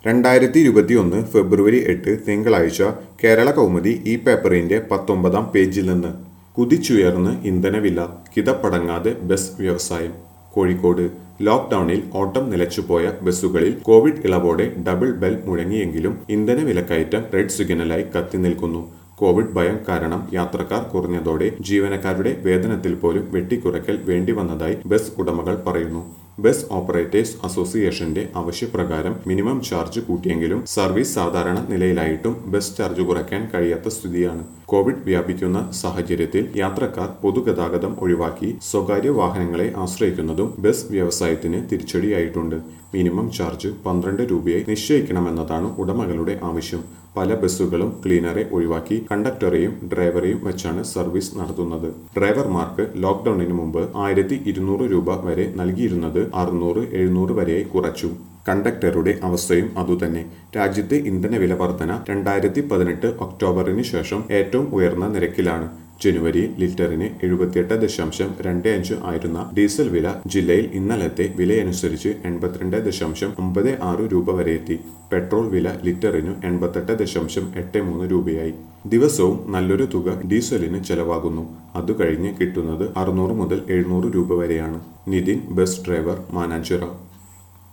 രണ്ടായിരത്തി ഇരുപത്തിയൊന്ന് ഫെബ്രുവരി എട്ട് തിങ്കളാഴ്ച കേരള കൗമുദി ഈ പേപ്പറിന്റെ പത്തൊമ്പതാം പേജിൽ നിന്ന് കുതിച്ചുയർന്ന് ഇന്ധനവില കിതപ്പടങ്ങാതെ ബസ് വ്യവസായം കോഴിക്കോട് ലോക്ക്ഡൌണിൽ ഓട്ടം നിലച്ചുപോയ ബസ്സുകളിൽ കോവിഡ് ഇളവോടെ ഡബിൾ ബെൽ മുഴങ്ങിയെങ്കിലും ഇന്ധനവിലക്കയറ്റം റെഡ് സിഗ്നലായി കത്തി നിൽക്കുന്നു കോവിഡ് ഭയം കാരണം യാത്രക്കാർ കുറഞ്ഞതോടെ ജീവനക്കാരുടെ വേതനത്തിൽ പോലും വെട്ടിക്കുറയ്ക്കൽ വേണ്ടിവന്നതായി ബസ് ഉടമകൾ പറയുന്നു ബസ് ഓപ്പറേറ്റേഴ്സ് അസോസിയേഷന്റെ ആവശ്യപ്രകാരം മിനിമം ചാർജ് കൂട്ടിയെങ്കിലും സർവീസ് സാധാരണ നിലയിലായിട്ടും ബസ് ചാർജ് കുറയ്ക്കാൻ കഴിയാത്ത സ്ഥിതിയാണ് കോവിഡ് വ്യാപിക്കുന്ന സാഹചര്യത്തിൽ യാത്രക്കാർ പൊതുഗതാഗതം ഒഴിവാക്കി സ്വകാര്യ വാഹനങ്ങളെ ആശ്രയിക്കുന്നതും ബസ് വ്യവസായത്തിന് തിരിച്ചടിയായിട്ടുണ്ട് മിനിമം ചാർജ് പന്ത്രണ്ട് രൂപയായി നിശ്ചയിക്കണമെന്നതാണ് ഉടമകളുടെ ആവശ്യം പല ബസ്സുകളും ക്ലീനറെ ഒഴിവാക്കി കണ്ടക്ടറെയും ഡ്രൈവറെയും വെച്ചാണ് സർവീസ് നടത്തുന്നത് ഡ്രൈവർമാർക്ക് ലോക്ക്ഡൌണിന് മുമ്പ് ആയിരത്തി ഇരുന്നൂറ് രൂപ വരെ നൽകിയിരുന്നത് അറുന്നൂറ് എഴുന്നൂറ് വരെയായി കുറച്ചു കണ്ടക്ടറുടെ അവസ്ഥയും അതുതന്നെ രാജ്യത്തെ ഇന്ധനവില വർധന രണ്ടായിരത്തി പതിനെട്ട് ഒക്ടോബറിന് ശേഷം ഏറ്റവും ഉയർന്ന നിരക്കിലാണ് ജനുവരി ലിറ്ററിന് എഴുപത്തിയെട്ട് ദശാംശം രണ്ട് അഞ്ച് ആയിരുന്ന ഡീസൽ വില ജില്ലയിൽ ഇന്നലത്തെ വിലയനുസരിച്ച് എൺപത്തിരണ്ട് ദശാംശം ഒമ്പത് ആറ് രൂപ വരെ എത്തി പെട്രോൾ വില ലിറ്ററിന് എൺപത്തെട്ട് ദശാംശം എട്ട് മൂന്ന് രൂപയായി ദിവസവും നല്ലൊരു തുക ഡീസലിന് ചെലവാകുന്നു അത് കഴിഞ്ഞ് കിട്ടുന്നത് അറുന്നൂറ് മുതൽ എഴുന്നൂറ് രൂപ വരെയാണ് നിതിൻ ബസ് ഡ്രൈവർ മാനാഞ്ചിറ